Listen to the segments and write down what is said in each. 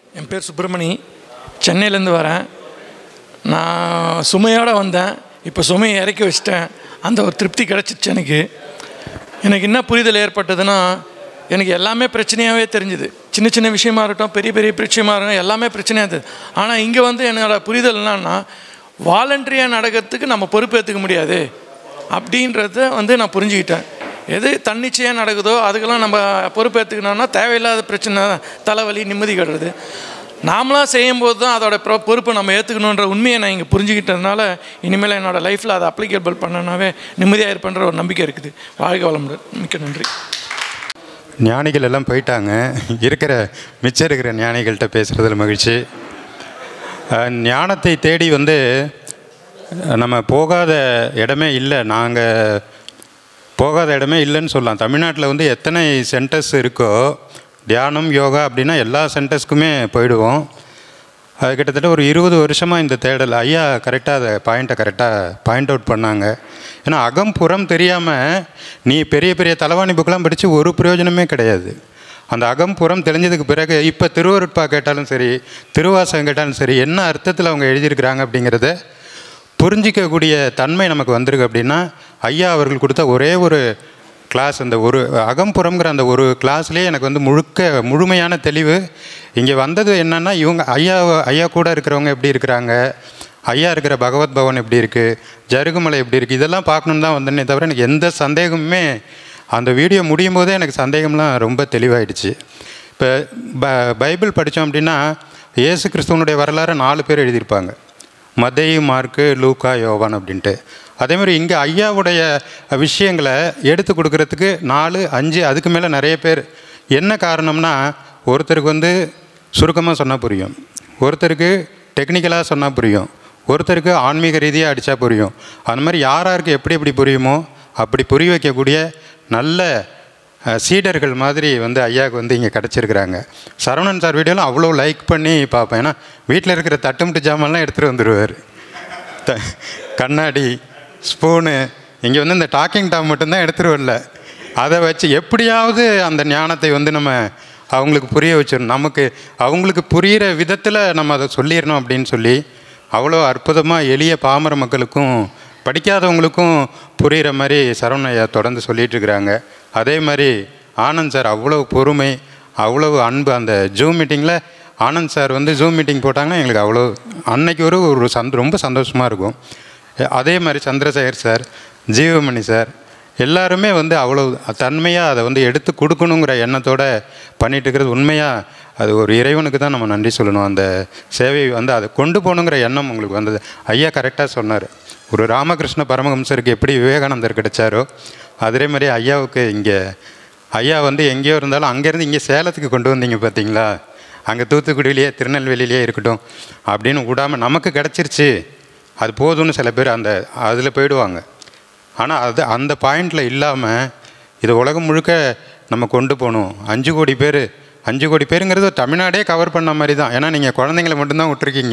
என் பேர் சுப்பிரமணி சென்னையிலேருந்து வரேன் நான் சுமையோடு வந்தேன் இப்போ சுமையை இறக்கி வச்சிட்டேன் அந்த ஒரு திருப்தி கிடச்சிச்சு எனக்கு எனக்கு என்ன புரிதல் ஏற்பட்டதுன்னா எனக்கு எல்லாமே பிரச்சனையாகவே தெரிஞ்சுது சின்ன சின்ன விஷயமா இருக்கட்டும் பெரிய பெரிய பிரச்சனையாக இருக்கட்டும் எல்லாமே பிரச்சனையாக இருந்தது ஆனால் இங்கே வந்து என்னோட புரிதல் என்னன்னா வாலண்டரியாக நடக்கிறதுக்கு நம்ம பொறுப்பேற்றுக்க முடியாது அப்படின்றத வந்து நான் புரிஞ்சுக்கிட்டேன் எது தன்னிச்சையாக நடக்குதோ அதுக்கெல்லாம் நம்ம பொறுப்பேற்றுக்கணும்னா தேவையில்லாத பிரச்சனை தலைவலி நிம்மதி கட்டுறது நாமளாக செய்யும்போது தான் அதோட பொ- பொறுப்பை நம்ம ஏற்றுக்கணுன்ற உண்மையை நான் இங்கே புரிஞ்சுக்கிட்டதுனால இனிமேல் என்னோடய லைஃப்பில் அதை அப்ளிகேபிள் பண்ணனாவே நிம்மதியாக இருப்பேன்ற ஒரு நம்பிக்கை இருக்குது வாழ்க வளமுடன் மிக்க நன்றி ஞானிகள் எல்லாம் போயிட்டாங்க இருக்கிற மிச்சம் இருக்கிற ஞானிகள்கிட்ட பேசுகிறதுல மகிழ்ச்சி அஹ், ஞானத்தை தேடி வந்து நம்ம போகாத இடமே இல்லை நாங்கள் போகாத இடமே இல்லைன்னு சொல்லலாம் தமிழ்நாட்டில் வந்து எத்தனை சென்டர்ஸ் இருக்கோ தியானம் யோகா அப்படின்னா எல்லா சென்டர்ஸ்க்குமே போயிடுவோம் அது கிட்டத்தட்ட ஒரு இருபது வருஷமாக இந்த தேடல் ஐயா கரெக்டாக அதை பாயிண்ட்டை கரெக்டாக பாயிண்ட் அவுட் பண்ணாங்க ஏன்னா அகம் புறம் தெரியாமல் நீ பெரிய பெரிய தலைவாணி புக்கெலாம் படித்து ஒரு பிரயோஜனமே கிடையாது அந்த அகம் புறம் தெரிஞ்சதுக்கு பிறகு இப்போ திருவருட்பா கேட்டாலும் சரி திருவாசகம் கேட்டாலும் சரி என்ன அர்த்தத்தில் அவங்க எழுதியிருக்கிறாங்க அப்படிங்கிறத புரிஞ்சிக்கக்கூடிய தன்மை நமக்கு வந்திருக்கு அப்படின்னா ஐயா அவர்கள் கொடுத்த ஒரே ஒரு கிளாஸ் அந்த ஒரு அகம்புறம்ங்கிற அந்த ஒரு கிளாஸ்லேயே எனக்கு வந்து முழுக்க முழுமையான தெளிவு இங்கே வந்தது என்னென்னா இவங்க ஐயா ஐயா கூட இருக்கிறவங்க எப்படி இருக்கிறாங்க ஐயா இருக்கிற பகவத் பவன் எப்படி இருக்குது ஜருகுமலை எப்படி இருக்குது இதெல்லாம் பார்க்கணுன்னு தான் வந்தேனே தவிர எனக்கு எந்த சந்தேகமுமே அந்த வீடியோ முடியும் போதே எனக்கு சந்தேகம்லாம் ரொம்ப தெளிவாயிடுச்சு இப்போ ப பைபிள் படித்தோம் அப்படின்னா இயேசு கிறிஸ்துவனுடைய வரலாறு நாலு பேர் எழுதியிருப்பாங்க மதேயு மார்க்கு லூக்கா யோவான் அப்படின்ட்டு அதே மாதிரி இங்கே ஐயாவுடைய விஷயங்களை எடுத்து கொடுக்கறதுக்கு நாலு அஞ்சு அதுக்கு மேலே நிறைய பேர் என்ன காரணம்னா ஒருத்தருக்கு வந்து சுருக்கமாக சொன்னால் புரியும் ஒருத்தருக்கு டெக்னிக்கலாக சொன்னால் புரியும் ஒருத்தருக்கு ஆன்மீக ரீதியாக அடித்தா புரியும் அந்த மாதிரி யார் யாருக்கு எப்படி எப்படி புரியுமோ அப்படி புரிய வைக்கக்கூடிய நல்ல அஹ், சீடர்கள் மாதிரி வந்து ஐயாவுக்கு வந்து இங்கே கிடச்சிருக்கிறாங்க சரவணன் சார் வீடியோலாம் அவ்வளோ லைக் பண்ணி பார்ப்பேன் ஏன்னா வீட்டில் இருக்கிற தட்டுமுட்டு ஜாமான்லாம் எடுத்துகிட்டு வந்துடுவார் த கண்ணாடி ஸ்பூனு இங்கே வந்து இந்த டாக்கிங் டாம் மட்டும்தான் எடுத்துகிட்டு வரல அதை வச்சு எப்படியாவது அந்த ஞானத்தை வந்து நம்ம அவங்களுக்கு புரிய வச்சிடணும் நமக்கு அவங்களுக்கு புரிகிற விதத்தில் நம்ம அதை சொல்லிடணும் அப்படின்னு சொல்லி அவ்வளோ அற்புதமாக எளிய பாமர மக்களுக்கும் படிக்காதவங்களுக்கும் புரிகிற மாதிரி சரவண ஐயா தொடர்ந்து சொல்லிட்டு இருக்கிறாங்க அதே மாதிரி ஆனந்த் சார் அவ்வளோ பொறுமை அவ்வளவு அன்பு அந்த ஜூம் மீட்டிங்கில் ஆனந்த் சார் வந்து ஜூம் மீட்டிங் போட்டாங்கன்னா எங்களுக்கு அவ்வளோ அன்னைக்கு ஒரு ஒரு சந்த் ரொம்ப சந்தோஷமாக இருக்கும் அதே மாதிரி சந்திரசேகர் சார் ஜீவமணி சார் எல்லாருமே வந்து அவ்வளோ தன்மையாக அதை வந்து எடுத்து கொடுக்கணுங்கிற எண்ணத்தோட பண்ணிட்டு இருக்கிறது உண்மையாக அது ஒரு இறைவனுக்கு தான் நம்ம நன்றி சொல்லணும் அந்த சேவை வந்து அதை கொண்டு போகணுங்கிற எண்ணம் உங்களுக்கு வந்தது ஐயா கரெக்டாக சொன்னார் ஒரு ராமகிருஷ்ண பரமஹம்சருக்கு எப்படி விவேகானந்தர் கிடைச்சாரோ அதே மாதிரி ஐயாவுக்கு இங்கே ஐயா வந்து எங்கேயோ இருந்தாலும் அங்கேருந்து இங்கே சேலத்துக்கு கொண்டு வந்தீங்க பார்த்தீங்களா அங்கே தூத்துக்குடியிலேயே திருநெல்வேலியிலேயே இருக்கட்டும் அப்படின்னு விடாமல் நமக்கு கிடச்சிருச்சு அது போதும்னு சில பேர் அந்த அதில் போயிடுவாங்க ஆனால் அது அந்த பாயிண்டில் இல்லாமல் இது உலகம் முழுக்க நம்ம கொண்டு போகணும் அஞ்சு கோடி பேர் அஞ்சு கோடி பேருங்கிறது தமிழ்நாடே கவர் பண்ண மாதிரி தான் ஏன்னா நீங்கள் குழந்தைங்கள மட்டும்தான் விட்டுருக்கீங்க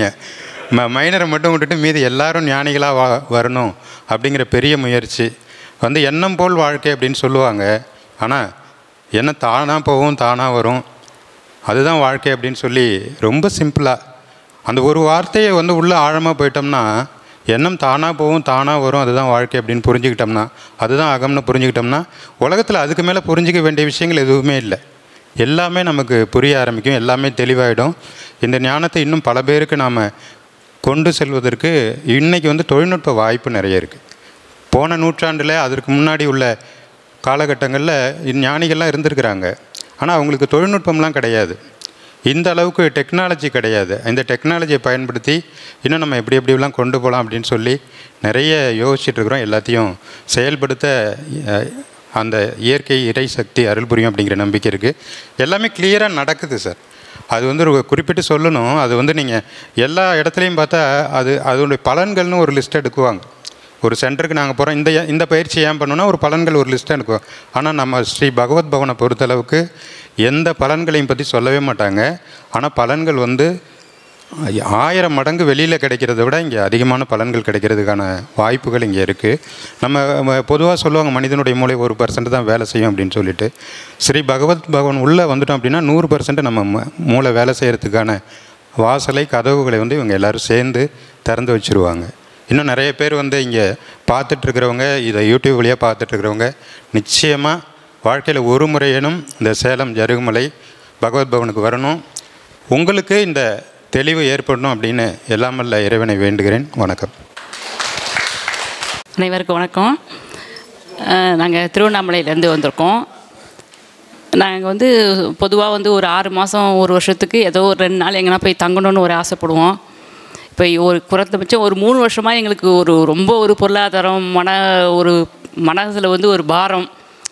ம மைனரை மட்டும் விட்டுட்டு மீதி எல்லாரும் ஞானிகளாக வா வரணும் அப்படிங்கிற பெரிய முயற்சி வந்து எண்ணம் போல் வாழ்க்கை அப்படின்னு சொல்லுவாங்க ஆனால் என்ன தானாக போகும் தானாக வரும் அதுதான் வாழ்க்கை அப்படின்னு சொல்லி ரொம்ப சிம்பிளாக அந்த ஒரு வார்த்தையை வந்து உள்ளே ஆழமாக போயிட்டோம்னா எண்ணம் தானாக போகும் தானாக வரும் அதுதான் வாழ்க்கை அப்படின்னு புரிஞ்சுக்கிட்டோம்னா அதுதான் அகம்னு புரிஞ்சுக்கிட்டோம்னா உலகத்தில் அதுக்கு மேலே புரிஞ்சிக்க வேண்டிய விஷயங்கள் எதுவுமே இல்லை எல்லாமே நமக்கு புரிய ஆரம்பிக்கும் எல்லாமே தெளிவாயிடும் இந்த ஞானத்தை இன்னும் பல பேருக்கு நாம் கொண்டு செல்வதற்கு இன்றைக்கி வந்து தொழில்நுட்ப வாய்ப்பு நிறைய இருக்குது போன நூற்றாண்டில் அதற்கு முன்னாடி உள்ள காலகட்டங்களில் ஞானிகள்லாம் இருந்திருக்கிறாங்க ஆனால் அவங்களுக்கு தொழில்நுட்பம்லாம் கிடையாது இந்த அளவுக்கு டெக்னாலஜி கிடையாது இந்த டெக்னாலஜியை பயன்படுத்தி இன்னும் நம்ம எப்படி எப்படிலாம் கொண்டு போகலாம் அப்படின்னு சொல்லி நிறைய யோசிச்சுட்டு இருக்கிறோம் எல்லாத்தையும் செயல்படுத்த அஹ், அந்த இயற்கை இறை சக்தி அருள் புரியும் அப்படிங்கிற நம்பிக்கை இருக்குது எல்லாமே கிளியராக நடக்குது சார் அது வந்து ஒரு குறிப்பிட்டு சொல்லணும் அது வந்து நீங்கள் எல்லா இடத்துலையும் பார்த்தா அது அதோடைய பலன்கள்னு ஒரு லிஸ்ட் எடுக்குவாங்க ஒரு சென்டருக்கு நாங்கள் போகிறோம் இந்த இந்த பயிற்சி ஏன் பண்ணோன்னா ஒரு பலன்கள் ஒரு லிஸ்ட் எடுக்குவோம் ஆனால் நம்ம ஸ்ரீ பகவத் பவனை பொறுத்தளவுக்கு எந்த பலன்களையும் பற்றி சொல்லவே மாட்டாங்க ஆனால் பலன்கள் வந்து ஆயிரம் மடங்கு வெளியில் கிடைக்கிறத விட இங்கே அதிகமான பலன்கள் கிடைக்கிறதுக்கான வாய்ப்புகள் இங்கே இருக்குது நம்ம பொதுவாக சொல்லுவாங்க மனிதனுடைய மூளை ஒரு பர்சன்ட் தான் வேலை செய்யும் அப்படின்னு சொல்லிட்டு ஸ்ரீ பகவத் பகவான் உள்ளே வந்துட்டோம் அப்படின்னா நூறு பர்சன்ட் நம்ம ம- மூளை வேலை செய்கிறதுக்கான வாசலை கதவுகளை வந்து இவங்க எல்லாரும் சேர்ந்து திறந்து வச்சுருவாங்க இன்னும் நிறைய பேர் வந்து இங்கே பார்த்துட்ருக்கிறவங்க இதை யூடியூப் வழியாக பார்த்துட்ருக்கிறவங்க நிச்சயமாக வாழ்க்கையில் ஒரு முறையேனும் இந்த சேலம் ஜருகுமலை பகவத் பவனுக்கு வரணும் உங்களுக்கு இந்த தெளிவு ஏற்படணும் அப்படின்னு எல்லாம் வல்ல இறைவனை வேண்டுகிறேன் வணக்கம் அனைவருக்கும் வணக்கம் நாங்கள் திருவண்ணாமலையிலேருந்து வந்திருக்கோம் நாங்கள் வந்து பொதுவாக வந்து ஒரு ஆறு மாதம் ஒரு வருஷத்துக்கு ஏதோ ஒரு ரெண்டு நாள் எங்கன்னா போய் தங்கணும்னு ஒரு ஆசைப்படுவோம் இப்போ ஒரு குறைந்தபட்சம் ஒரு மூணு வருஷமாக எங்களுக்கு ஒரு ரொம்ப ஒரு பொருளாதாரம் மன ஒரு மனசில் வந்து ஒரு பாரம்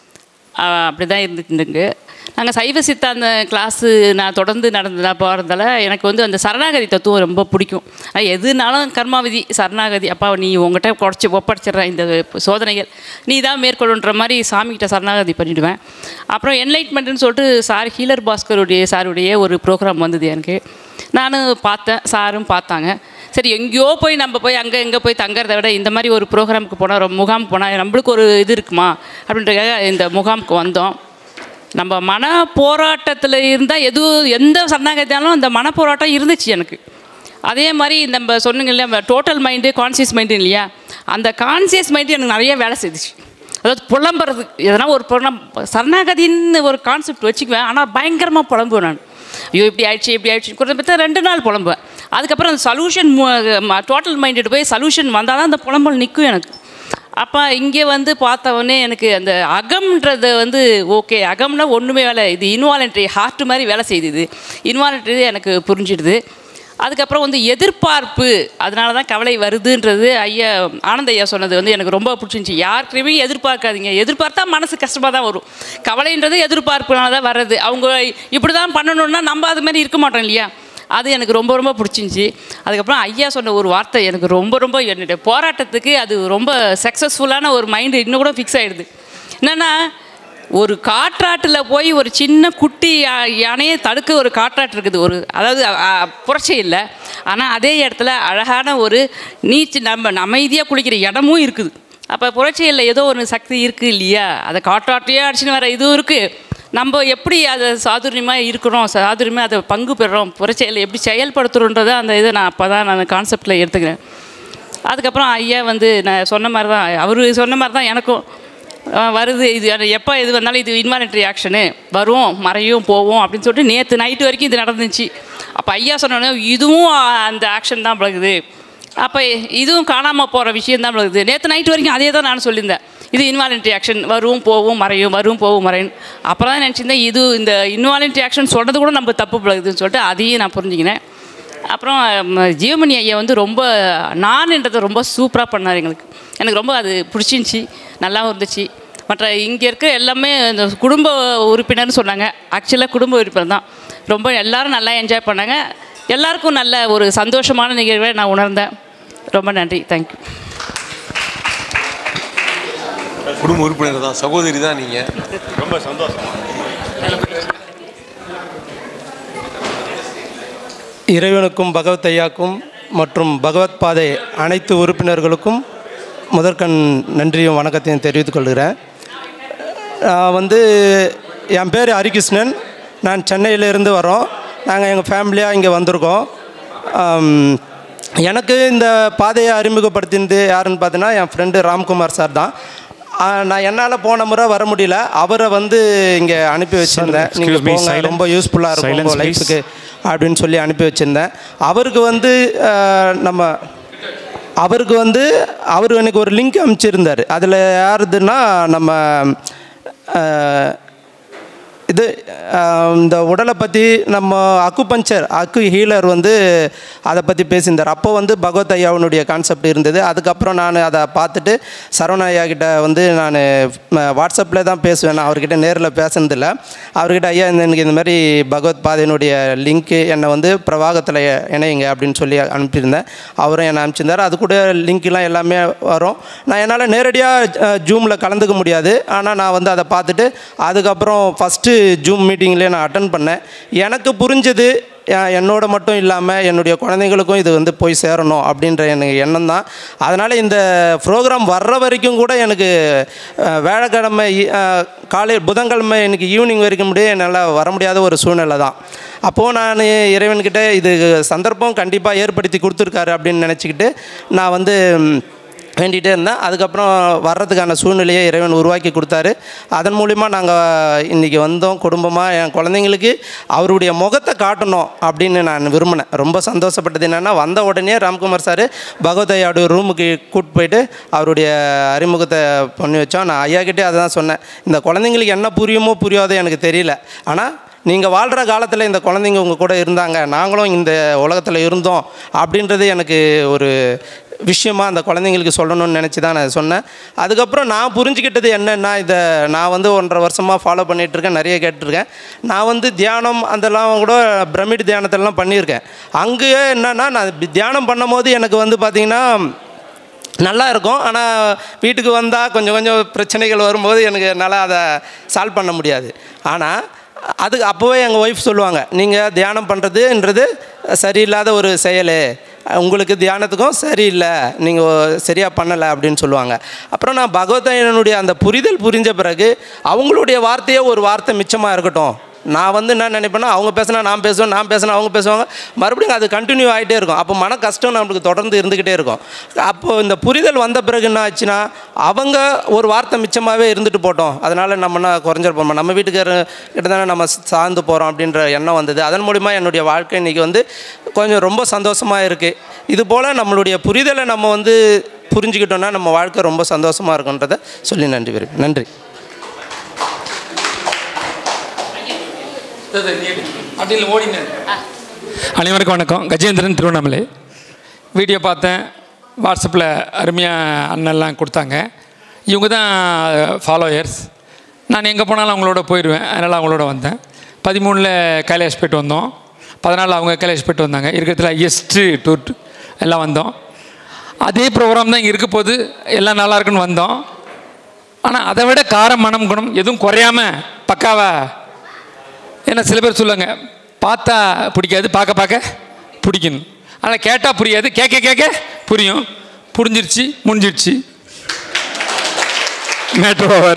அப்படி தான் இருந்துட்டு நாங்கள் சைவ சித்தாந்த கிளாஸு நான் தொடர்ந்து நடந்ததா போகிறதால எனக்கு வந்து அந்த சரணாகதி தத்துவம் ரொம்ப பிடிக்கும் அது எதுனாலும் கர்மாவிதி சரணாகதி அப்பா நீ உங்கள்கிட்ட குறைச்சி ஒப்படைச்சிடுறேன் இந்த சோதனைகள் நீ தான் மேற்கொள்ளுன்ற மாதிரி சாமிகிட்ட சரணாகதி பண்ணிவிடுவேன் அப்புறம் என்லைட்மெண்ட்னு சொல்லிட்டு சார் ஹீலர் பாஸ்கருடைய சாருடைய ஒரு ப்ரோக்ராம் வந்தது எனக்கு நானும் பார்த்தேன் சாரும் பார்த்தாங்க சரி எங்கேயோ போய் நம்ம போய் அங்கே எங்கே போய் தங்குறதை விட இந்த மாதிரி ஒரு ப்ரோக்ராமுக்கு போனால் ரொம்ப முகாம் போனால் நம்மளுக்கு ஒரு இது இருக்குமா அப்படின்றதுக்காக இந்த முகாமுக்கு வந்தோம் நம்ம மன போராட்டத்தில் இருந்தால் எதுவும் எந்த சரணாகத்தியாலும் அந்த மன போராட்டம் இருந்துச்சு எனக்கு அதே மாதிரி நம்ம சொன்னீங்க இல்லையா டோட்டல் மைண்டு கான்சியஸ் மைண்டு இல்லையா அந்த கான்சியஸ் மைண்டு எனக்கு நிறைய வேலை செய்துச்சு அதாவது புலம்புறது எதனா ஒரு புலம் சரணாகதின்னு ஒரு கான்செப்ட் வச்சுக்குவேன் ஆனால் பயங்கரமாக புலம்புவேன் நான் ஐயோ இப்படி ஆயிடுச்சு இப்படி ஆயிடுச்சு குறைந்தபட்சம் ரெண்டு நாள் புலம்புவேன் அதுக்கப்புறம் அந்த சொல்யூஷன் டோட்டல் மைண்டட் போய் சொல்யூஷன் வந்தால் தான் அந்த புலம்பல் நிற்கும் எனக்கு அப்போ இங்கே வந்து பார்த்தவொடனே எனக்கு அந்த அகம்ன்றது வந்து ஓகே அகம்னா ஒன்றுமே வேலை இது இன்வாலண்ட்ரி ஹார்ட் மாதிரி வேலை செய்யுது இது இன்வாலண்ட்ரி எனக்கு புரிஞ்சிடுது அதுக்கப்புறம் வந்து எதிர்பார்ப்பு அதனால தான் கவலை வருதுன்றது ஐயா ஆனந்த ஐயா சொன்னது வந்து எனக்கு ரொம்ப பிடிச்சிருந்துச்சி யாருக்குமே எதிர்பார்க்காதீங்க எதிர்பார்த்தா மனசு கஷ்டமாக தான் வரும் கவலைன்றது எதிர்பார்ப்புனால தான் வர்றது அவங்க இப்படி தான் பண்ணணும்னா நம்ம அது மாதிரி இருக்க மாட்டோம் இல்லையா அது எனக்கு ரொம்ப ரொம்ப பிடிச்சிருந்துச்சி அதுக்கப்புறம் ஐயா சொன்ன ஒரு வார்த்தை எனக்கு ரொம்ப ரொம்ப என்னுடைய போராட்டத்துக்கு அது ரொம்ப சக்ஸஸ்ஃபுல்லான ஒரு மைண்டு இன்னும் கூட ஃபிக்ஸ் ஆகிடுது என்னென்னா ஒரு காற்றாட்டில் போய் ஒரு சின்ன குட்டி யா- யானையை தடுக்க ஒரு காற்றாட்டு இருக்குது ஒரு அதாவது அ, அ, புரட்சி இல்லை ஆனால் அதே இடத்துல அழகான ஒரு நீச்சு நம்ம அமைதியாக குளிக்கிற இடமும் இருக்குது அப்போ புரட்சியில் ஏதோ ஒரு சக்தி இருக்குது இல்லையா அதை காற்றாட்டையே அடிச்சுன்னு வர இதுவும் இருக்குது நம்ம எப்படி அதை சாதுரியமாக இருக்கிறோம் சாதுரியமாக அதை பங்கு பெறுறோம் புரட்சியில் எப்படி செயல்படுத்துகிறோன்றதை அந்த இதை நான் அப்போ தான் நான் கான்செப்டில் எடுத்துக்கிறேன் அதுக்கப்புறம் ஐயா வந்து நான் சொன்ன மாதிரி தான் அவர் சொன்ன மாதிரி தான் எனக்கும் அஹ், வருது இது அது எப்போ இது வந்தாலும் இது இன்வாலண்ட்ரி ஆக்ஷனு வரும் மறையும் போவோம் அப்படின்னு சொல்லிட்டு நேற்று நைட்டு வரைக்கும் இது நடந்துச்சு அப்போ ஐயா சொன்னோன்னே இதுவும் அந்த ஆக்ஷன் தான் பழகுது அப்போ இதுவும் காணாமல் போகிற விஷயம் தான் பழகுது நேற்று நைட்டு வரைக்கும் அதே தான் நான் சொல்லியிருந்தேன் இது இன்வாலண்ட்ரி ஆக்ஷன் வரும் போவும் மறையும் வரும் போவும் மறையும் அப்புறம் தான் நினச்சிருந்தேன் இது இந்த இன்வாலண்ட்ரி ஆக்ஷன் சொல்கிறது கூட நம்ம தப்பு பழகுதுன்னு சொல்லிட்டு அதையும் நான் புரிஞ்சுக்கினேன் அப்புறம் ம, ஜீவமணி ஐயா வந்து ரொம்ப நான்ன்றதை ரொம்ப சூப்பராக பண்ணார் எங்களுக்கு எனக்கு ரொம்ப அது பிடிச்சிருந்துச்சி நல்லாவும் இருந்துச்சு மற்ற இங்கே இருக்க எல்லாமே இந்த குடும்ப உறுப்பினர்னு சொன்னாங்க ஆக்சுவலாக குடும்ப உறுப்பினர் தான் ரொம்ப எல்லாரும் நல்லா என்ஜாய் பண்ணாங்க எல்லாருக்கும் நல்ல ஒரு சந்தோஷமான நிகழ்வை நான் உணர்ந்தேன் ரொம்ப நன்றி தேங்க்யூ குடும்ப உறுப்பினர் தான் சகோதரி தான் நீங்கள் ரொம்ப சந்தோஷம் இறைவனுக்கும் பகவத் ஐயாக்கும் மற்றும் பகவத் பாதை அனைத்து உறுப்பினர்களுக்கும் முதற்கண் நன்றியும் வணக்கத்தையும் தெரிவித்துக் கொள்கிறேன் நான் வந்து என் பேர் ஹரிகிருஷ்ணன் நான் சென்னையிலேருந்து வரோம் நாங்கள் எங்கள் ஃபேமிலியாக இங்கே வந்திருக்கோம் ஆம், எனக்கு இந்த பாதையை அறிமுகப்படுத்தினது யாருன்னு பார்த்தீங்கன்னா என் ஃப்ரெண்டு ராம்குமார் சார் தான் ஆ, நான் என்னால் போன முறை வர முடியல அவரை வந்து இங்கே அனுப்பி வச்சுருந்தேன் நீங்கள் excuse me, போங்க silence. ரொம்ப யூஸ்ஃபுல்லாக இருக்கும் Silence, உங்கள் please. லைஃபுக்கு அப்படின்னு சொல்லி அனுப்பி வச்சுருந்தேன் அவருக்கு வந்து அஹ், நம்ம அவருக்கு வந்து அவர் எனக்கு ஒரு லிங்க் அனுப்பிச்சிருந்தார் அதில் யாருதுன்னா நம்ம அஹ், இது அஹ், இந்த உடலை பற்றி நம்ம அக்குபஞ்சர் அக்கு ஹீலர் வந்து அதை பற்றி பேசியிருந்தார் அப்போ வந்து பகவத் ஐயாவுடைய கான்செப்ட் இருந்தது அதுக்கப்புறம் நான் அதை பார்த்துட்டு சரவண ஐயா கிட்ட வந்து நான் வாட்ஸ்அப்பில் தான் பேசுவேன் நான் அவர்கிட்ட நேரில் பேசுனதில்ல அவர்கிட்ட ஐயா இந்த எனக்கு இந்த மாதிரி பகவத் பாதையினுடைய லிங்க்கு என்னை வந்து பிரவாகத்தில் இணையுங்க அப்படின்னு சொல்லி அனுப்பியிருந்தேன் அவரும் என்னை அனுப்பிச்சிருந்தார் அது கூட லிங்க்லாம் எல்லாமே வரும் நான் என்னால் நேரடியாக ஜூமில் கலந்துக்க முடியாது ஆனால் நான் வந்து அதை பார்த்துட்டு அதுக்கப்புறம் ஃபஸ்ட்டு ஜூம் மீட்டிங்லேயே நான் அட்டன் பண்ணேன் எனக்கு புரிஞ்சது எ- என்னோட மட்டும் இல்லாமல் என்னுடைய குழந்தைங்களுக்கும் இது வந்து போய் சேரணும் அப்படின்ற எனக்கு எண்ணம் தான் அதனால் இந்த ப்ரோக்ராம் வர்ற வரைக்கும் கூட எனக்கு அஹ், வேலைக்கிழமை இ- அஹ், காலை புதன்கிழமை எனக்கு ஈவினிங் வரைக்கும் முடிய என்னால் வர முடியாத ஒரு சூழ்நிலை தான் அப்போது நான் இறைவன்கிட்ட இது சந்தர்ப்பம் கண்டிப்பாக ஏற்படுத்தி கொடுத்துருக்காரு அப்படின்னு நினச்சிக்கிட்டு நான் வந்து ம், வேண்டிகிட்டே இருந்தேன் அதுக்கப்புறம் வர்றதுக்கான சூழ்நிலையை இறைவன் உருவாக்கி கொடுத்தாரு அதன் மூலிமா நாங்கள் இன்றைக்கி வந்தோம் குடும்பமாக என் குழந்தைங்களுக்கு அவருடைய முகத்தை காட்டணும் அப்படின்னு நான் விரும்பினேன் ரொம்ப சந்தோஷப்பட்டது என்னென்னா வந்த உடனே ராம்குமார் சார் பகவதையோட ரூமுக்கு கூட்டு போயிட்டு அவருடைய அறிமுகத்தை பண்ணி வச்சோம் நான் ஐயா கிட்டே அதை தான் சொன்னேன் இந்த குழந்தைங்களுக்கு என்ன புரியுமோ புரியாதோ எனக்கு தெரியல ஆனால் நீங்கள் வாழ்கிற காலத்தில் இந்த குழந்தைங்க உங்கள் கூட இருந்தாங்க நாங்களும் இந்த உலகத்தில் இருந்தோம் அப்படின்றது எனக்கு ஒரு விஷயமா அந்த குழந்தைங்களுக்கு சொல்லணும்னு நினச்சி தான் நான் சொன்னேன் அதுக்கப்புறம் நான் புரிஞ்சுக்கிட்டது என்னென்னா இதை நான் வந்து ஒன்றரை வருஷமாக ஃபாலோ பண்ணிகிட்ருக்கேன் நிறைய கேட்டிருக்கேன் நான் வந்து தியானம் அதெல்லாம் கூட பிரமிட் தியானத்தெல்லாம் பண்ணியிருக்கேன் அங்கேயே என்னென்னா நான் தியானம் பண்ணும்போது எனக்கு வந்து பார்த்திங்கன்னா நல்லா இருக்கும் ஆனால் வீட்டுக்கு வந்தால் கொஞ்சம் கொஞ்சம் பிரச்சனைகள் வரும்போது எனக்கு என்னால் அதை சால்வ் பண்ண முடியாது ஆனால் அதுக்கு அப்போவே எங்கள் ஒய்ஃப் சொல்லுவாங்க நீங்கள் தியானம் பண்ணுறதுன்றது சரியில்லாத ஒரு செயல் உங்களுக்கு தியானத்துக்கும் சரியில்லை நீங்கள் சரியாக பண்ணலை அப்படின்னு சொல்லுவாங்க அப்புறம் நான் பகவதையனுடைய அந்த புரிதல் புரிஞ்ச பிறகு அவங்களுடைய வார்த்தையே ஒரு வார்த்தை மிச்சமாக இருக்கட்டும் நான் வந்து என்ன நினைப்பேன்னா அவங்க பேசினா நான் பேசுவேன் நான் பேசினா அவங்க பேசுவாங்க மறுபடியும் அது கண்டினியூ ஆகிட்டே இருக்கும் அப்போ மன கஷ்டம் நம்மளுக்கு தொடர்ந்து இருந்துக்கிட்டே இருக்கும் அப்போது இந்த புரிதல் வந்த பிறகு என்ன ஆச்சுன்னா அவங்க ஒரு வார்த்தை மிச்சமாகவே இருந்துட்டு போட்டோம் அதனால் நம்மனா குறைஞ்சிருப்போம் நம்ம வீட்டுக்கார கிட்ட தானே நம்ம சார்ந்து போகிறோம் அப்படின்ற எண்ணம் வந்தது அதன் மூலிமா என்னுடைய வாழ்க்கை இன்றைக்கி வந்து கொஞ்சம் ரொம்ப சந்தோஷமாக இருக்குது இது போல் நம்மளுடைய புரிதலை நம்ம வந்து புரிஞ்சுக்கிட்டோன்னா நம்ம வாழ்க்கை ரொம்ப சந்தோஷமாக இருக்குன்றதை சொல்லி நன்றி விரும்பி நன்றி அப்படின்னு ஓடினேன் அனைவருக்கும் வணக்கம் கஜேந்திரன் திருவண்ணாமலை வீடியோ பார்த்தேன் வாட்ஸ்அப்பில் அருமையாக அண்ணெல்லாம் கொடுத்தாங்க இவங்க தான் ஃபாலோயர்ஸ் நான் எங்கே போனாலும் அவங்களோட போயிடுவேன் அதனால் அவங்களோட வந்தேன் பதிமூணில் கைலாஷ் போயிட்டு வந்தோம் பதினாலு அவங்க கைலாஷ் போயிட்டு வந்தாங்க இருக்கிறதுல ஹையஸ்ட்டு டூர் எல்லாம் வந்தோம் அதே ப்ரோக்ராம் தான் இங்கே இருக்க போது எல்லாம் நல்லா இருக்குன்னு வந்தோம் ஆனால் அதை விட காரம் மனம் குணம் எதுவும் குறையாம பக்காவா ஏன்னா சில பேர் சொல்லுவாங்க பார்த்தா பிடிக்காது பார்க்க பார்க்க பிடிக்கணும் ஆனால் கேட்டால் புரியாது கேட்க கேட்க புரியும் புரிஞ்சிருச்சு முடிஞ்சிருச்சு மேட்ரு ஓவர்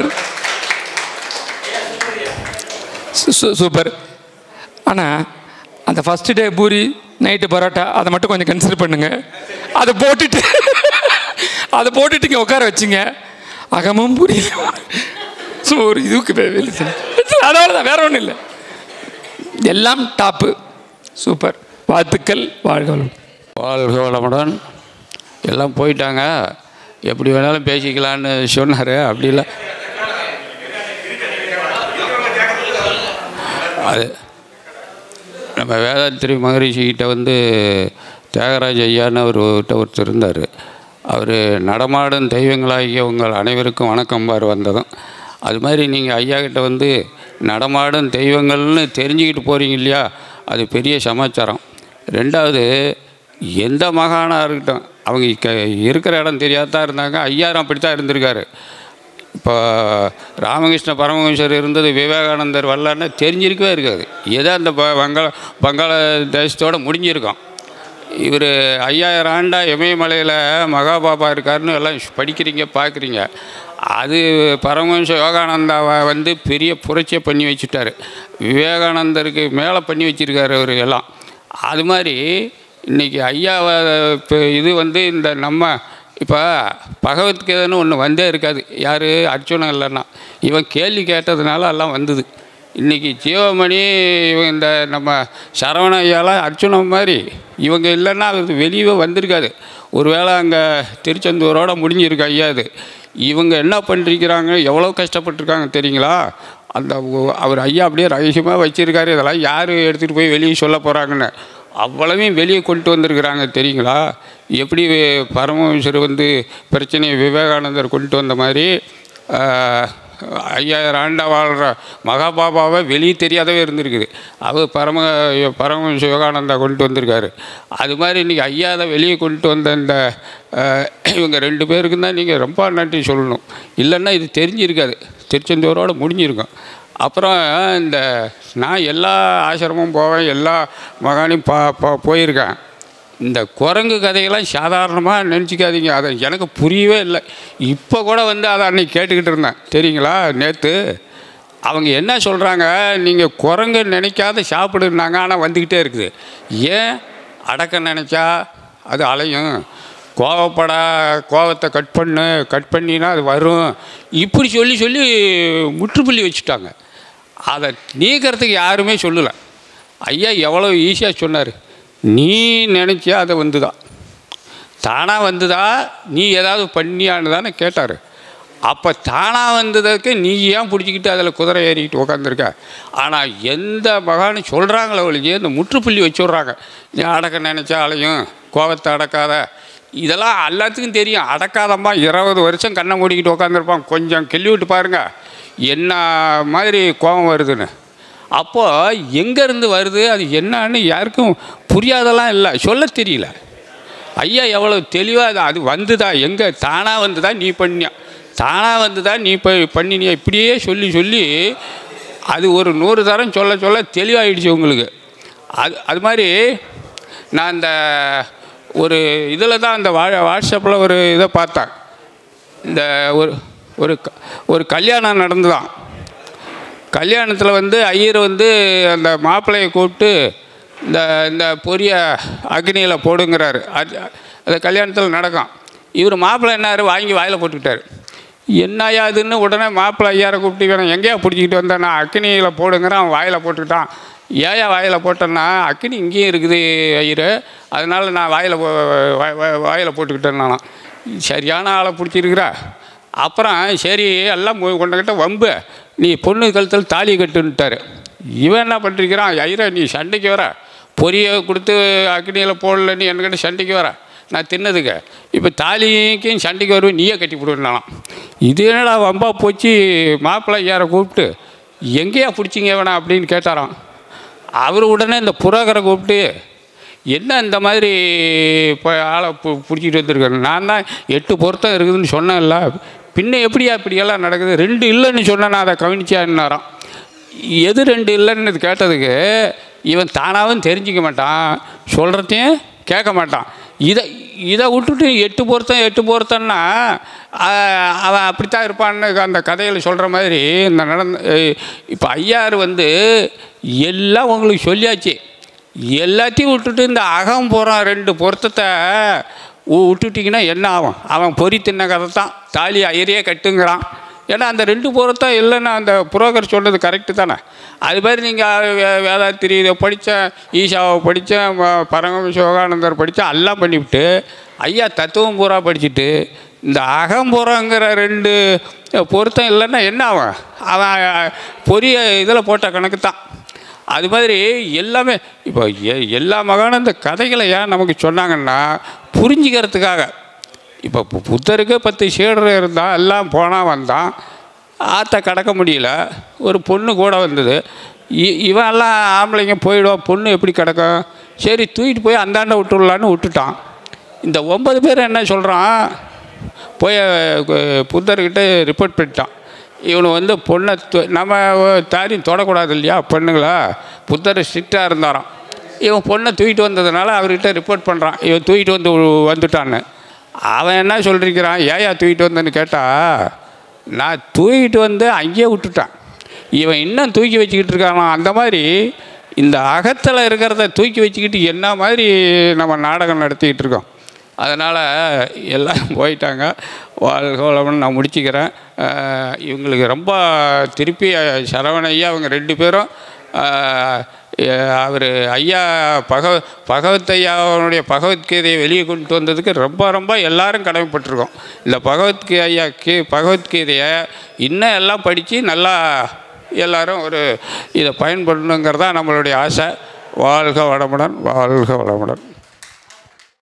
சூப்பர் ஆனால் அந்த first day puri night parotta அதை மட்டும் கொஞ்சம் கன்சிடர் பண்ணுங்க அதை போட்டுட்டு அதை போட்டுட்டு இங்கே உட்கார வச்சுங்க அகமும் புரியல ஸோ ஒரு இதுக்கு வெளியே அதோட தான் வேற ஒன்றும் இல்லை எல்லாம் டாப்பு சூப்பர் வாழ்த்துக்கள் வாழ்க வளம் வாழ்க வளமுடன் எல்லாம் போயிட்டாங்க எப்படி வேணாலும் பேசிக்கலான்னு சொன்னார் அப்படி இல்லை அது நம்ம வேதாத்திரி மகரிஷிக்கிட்ட வந்து தியாகராஜ ஐயான்னு அவர்கிட்ட ஒருத்தர் இருந்தார் அவர் நடமாடும் தெய்வங்களாகிய உங்கள் அனைவருக்கும் வணக்கம் பார் வந்ததும் அது மாதிரி நீங்கள் ஐயா கிட்ட வந்து நடமாடும் தெய்வங்கள்னு தெரிஞ்சுக்கிட்டு போகிறீங்க இல்லையா அது பெரிய சமாச்சாரம் ரெண்டாவது எந்த மகானாக இருக்கட்டும் அவங்க க இருக்கிற இடம் தெரியாதான் இருந்தாங்க ஐயாரும் அப்படி தான் இருந்திருக்காரு இப்போ ராமகிருஷ்ண பரமஹம்சர் இருந்தது விவேகானந்தர் வரலான்னு தெரிஞ்சிருக்கவே இருக்காது ஏதோ அந்த ப வங்காள வங்காள தேசத்தோடு முடிஞ்சிருக்கோம் இவர் ஐயாயிரம் ஆண்டா இமயமலையில் மகாபாபா இருக்காருன்னு எல்லாம் படிக்கிறீங்க பார்க்குறீங்க அது பரமஹம்ச யோகானந்தாவை வந்து பெரிய புரட்சியை பண்ணி வச்சுட்டாரு விவேகானந்தருக்கு மேலே பண்ணி வச்சுருக்காரு அவர் எல்லாம் அது மாதிரி இன்றைக்கி ஐயாவை இப்போ இது வந்து இந்த நம்ம இப்போ பகவத்கீதைன்னு ஒன்று வந்தே இருக்காது யார் அர்ஜுனன் இல்லைன்னா இவன் கேள்வி கேட்டதுனால எல்லாம் வந்தது இன்றைக்கி ஜீவமணி இவன் இந்த நம்ம சரவண ஐயாலாம் அர்ஜுனன் மாதிரி இவங்க இல்லைன்னா அது வெளியே வந்திருக்காது ஒருவேளை அங்கே திருச்செந்தூரோட முடிஞ்சிருக்கு ஐயா இது இவங்க என்ன பண்ணிருக்கிறாங்க எவ்வளோ கஷ்டப்பட்டிருக்காங்க தெரியுங்களா அந்த ஒ- அவர் ஐயா அப்படியே ரகசியமாக வச்சுருக்காரு இதெல்லாம் யார் எடுத்துகிட்டு போய் வெளியே சொல்ல போகிறாங்கன்னு அவ்வளவையும் வெளியே கொண்டு வந்திருக்கிறாங்க தெரியுங்களா எப்படி வே- பரமஹம்சர் வந்து பிரச்சனையை விவேகானந்தர் கொண்டு வந்த மாதிரி ஆஹ், ஐயாயிரம் ஆண்டா வாழ்கிற மகாபாபாவை வெளியே தெரியாதவே இருந்திருக்குது அவர் பரம பரமஹம்ச யோகானந்தா கொண்டு வந்திருக்காரு அது மாதிரி இன்றைக்கி ஐயாவை வெளியே கொண்டு வந்த இந்த ஆஹ், இவங்க ரெண்டு பேருக்கும் தான் நீங்கள் ரொம்ப நன்றி சொல்லணும் இல்லைன்னா இது தெரிஞ்சிருக்காது திருச்செந்தூரோடு முடிஞ்சிருக்கும் அப்புறம் இந்த நான் எல்லா ஆசிரமும் போவேன் எல்லா மகானையும் பா பா போயிருக்கேன் இந்த குரங்கு கதையெல்லாம் சாதாரணமாக நினச்சிக்காதீங்க அதை எனக்கு புரியவே இல்லை இப்போ கூட வந்து அதை அன்னைக்கு கேட்டுக்கிட்டு இருந்தேன் தெரியுங்களா நேற்று அவங்க என்ன சொல்கிறாங்க நீங்கள் குரங்கு நினைக்காத சாப்பிடுனாங்க ஆனால் வந்துக்கிட்டே இருக்குது ஏன் அடக்க நினச்சா அது அலையும் கோவப்படா கோவத்தை கட் பண்ணு கட் பண்ணினா அது வரும் இப்படி சொல்லி சொல்லி முற்றுப்புள்ளி வச்சுட்டாங்க அதை நீக்கிறதுக்கு யாருமே சொல்லலை ஐயா எவ்வளோ ஈஸியாக சொன்னார் நீ நினச்சியா அதை வந்துதான் தானாக வந்துதா நீ ஏதாவது பண்ணியான்னு தானே கேட்டார் அப்போ தானாக வந்ததுக்கு நீ ஏன் பிடிச்சிக்கிட்டு அதில் குதிரை ஏறிக்கிட்டு உக்காந்துருக்க ஆனால் எந்த மகானு சொல்கிறாங்களோ ஒழிஞ்சு இந்த முற்றுப்புள்ளி வச்சுட்றாங்க நீ அடக்க நினச்சா அலையும் கோவத்தை அடக்காத இதெல்லாம் எல்லாத்துக்கும் தெரியும் அடக்காதம்மா இருபது வருஷம் கண்ணை மூடிக்கிட்டு உக்காந்துருப்பான் கொஞ்சம் கிள்ளி விட்டு பாருங்க என்ன மாதிரி கோபம் வருதுன்னு அப்போது எங்கேருந்து வருது அது என்னன்னு யாருக்கும் புரியாதெல்லாம் இல்லை சொல்ல தெரியல ஐயா எவ்வளோ தெளிவாக அது அது வந்துதா எங்கே தானாக வந்துதா நீ பண்ணியா தானாக வந்துதா நீ இப்போ பண்ணினியா இப்படியே சொல்லி சொல்லி அது ஒரு நூறு தரம் சொல்ல சொல்ல தெளிவாயிடுச்சு உங்களுக்கு அது அது மாதிரி நான் இந்த ஒரு இதில் தான் அந்த வா வாட்ஸ்அப்பில் ஒரு இதை பார்த்தேன் இந்த ஒரு ஒரு க- ஒரு கல்யாணம் நடந்துதான் கல்யாணத்தில் வந்து ஐயர் வந்து அந்த மாப்பிள்ளையை கூப்பிட்டு இந்த இந்த பொரிய அக்னியில் போடுங்கிறாரு அது அந்த கல்யாணத்தில் நடக்கும் இவர் மாப்பிள்ளை என்னாரு வாங்கி வாயில் போட்டுக்கிட்டாரு என்னையா இதுன்னு உடனே மாப்பிள்ளை ஐயாரை கூப்பிட்டு வேணும் எங்கேயா பிடிச்சிக்கிட்டு வந்தேன் நான் அக்னியில் போடுங்கிறேன் அவன் வாயில் போட்டுக்கிட்டான் ஏயா வாயில் போட்டேன்னா அக்னி இங்கேயும் இருக்குது ஐயர் அதனால் நான் வாயில் வாயில் போட்டுக்கிட்டேன் நானும் சரியான ஆளை பிடிச்சிருக்கிறா அப்புறம் சரி எல்லாம் மு- கொண்டுக்கிட்ட வம்பு நீ பொண்ணு கழுத்தில் தாலி கட்டுன்ட்டாரு இவன் என்ன பண்ணிருக்கிறான் ஐயரா நீ சண்டைக்கு வர பொரிய கொடுத்து அக்னியில் போடல நீ என்கிட்ட சண்டைக்கு வர நான் தின்னதுக்கு இப்போ தாலிக்கும் சண்டைக்கு வருவேன் நீயே கட்டி போடுவேன் இது என்னடா வம்பா போச்சு மாப்பிள்ளை ஐயாரை கூப்பிட்டு எங்கேயா பிடிச்சிங்க வேணாம் அப்படின்னு கேட்டாராம் அவர் உடனே இந்த புரோக்கரை கூப்பிட்டு என்ன இந்த மாதிரி இப்போ ஆளை பு பிடிச்சிட்டு வந்திருக்காரு நான் தான் எட்டு பொருத்தம் இருக்குதுன்னு சொன்னேன்ல பின்ன எப்படியா இப்படியெல்லாம் நடக்குது ரெண்டு இல்லைன்னு சொன்னேன் நான் அதை கவனிச்சான்னாராம் எது ரெண்டு இல்லைன்னு இது கேட்டதுக்கு இவன் தானாகவும் தெரிஞ்சிக்க மாட்டான் சொல்கிறதையும் கேட்க மாட்டான் இதை இதை விட்டுட்டு எட்டு பொருத்தம் எட்டு பொருத்தம்னா ஆஹ், அவன் அப்படித்தான் இருப்பான்னு அந்த கதையில் சொல்கிற மாதிரி இந்த நடந்த இப்போ ஐயார் வந்து எல்லாம் உங்களுக்கு சொல்லியாச்சு எல்லாத்தையும் விட்டுட்டு இந்த அகம் புறம் ரெண்டு பொருத்தத்தை வு- விட்டுட்டிங்கன்னா என்ன ஆகும் அவன் பொறி தின்ன கதை தான் தாலி ஐயரையே கட்டுங்கிறான் ஏன்னா அந்த ரெண்டு பொருத்தம் இல்லைன்னா அந்த புரோக்கர் சொன்னது கரெக்டு தானே அது மாதிரி நீங்கள் வேதாத்திரி இதை படித்தேன் ஈஷாவை படித்தேன் பரம சிவகானந்தர் படித்தேன் எல்லாம் பண்ணிவிட்டு ஐயா தத்துவம் பூரா படிச்சுட்டு இந்த அகம்புறங்கிற ரெண்டு பொருத்தம் இல்லைன்னா என்ன ஆகும் அவன் பொரிய இதில் போட்ட கணக்கு தான் அது மாதிரி எல்லாமே இப்போ எ- எல்லா மகானும் இந்த கதைகளை ஏன் நமக்கு சொன்னாங்கன்னா புரிஞ்சுக்கிறதுக்காக இப்போ பு- புத்தருக்கு பத்து சீடர் இருந்தால் எல்லாம் போனால் வந்தான் ஆற்ற கடக்க முடியல ஒரு பொண்ணு கூட வந்தது இ- இவன் எல்லாம் ஆம்பளைங்க போயிடுவான் பொண்ணு எப்படி கிடக்கும் சரி தூக்கிட்டு போய் அந்தாண்ட விட்டுடலான்னு விட்டுட்டான் இந்த ஒன்பது பேர் என்ன சொல்கிறான் போய் அஹ், புத்தர்கிட்ட ரிப்போர்ட் பண்ணிட்டான் இவனு வந்து பொண்ணை து- நம்ம தாரியும் தொடக்கூடாது இல்லையா பொண்ணுங்களா புத்தர் ஸ்ட்ரிக்டாக இருந்தாராம் இவன் பொண்ணை தூக்கிட்டு வந்ததுனால அவர்கிட்ட ரிப்போர்ட் பண்ணுறான் இவன் தூக்கிட்டு வந்து வு- வந்துட்டான்னு அவன் என்ன சொல்லியிருக்கிறான் ஏயா தூக்கிட்டு வந்தேன்னு கேட்டால் நான் தூக்கிட்டு வந்து அங்கேயே விட்டுட்டான் இவன் இன்னும் தூக்கி வச்சுக்கிட்டு இருக்கானா அந்த மாதிரி இந்த அகத்தில் இருக்கிறத தூக்கி வச்சுக்கிட்டு என்ன மாதிரி நம்ம நாடகம் நடத்திக்கிட்டு இருக்கோம் அதனால் எல்லாம் போயிட்டாங்க வாழ்க வளமுடன் நான் முடிச்சுக்கிறேன் அஹ் இவங்களுக்கு ரொம்ப திருப்பி சரவண ஐயா அவங்க ரெண்டு பேரும் அவர் ஐயா பக பகவத் ஐயாவுடைய பகவத்கீதையை வெளியே கொண்டு வந்ததுக்கு ரொம்ப ரொம்ப எல்லாரும் கடமைப்பட்டிருக்கோம் இந்த பகவத்கீ ஐயா கீ பகவத்கீதையை இன்னும் எல்லாம் படித்து நல்லா எல்லாரும் ஒரு இதை பயன்படணுங்கிறதா நம்மளுடைய ஆசை வாழ்க வளமுடன் வாழ்க வளமுடன்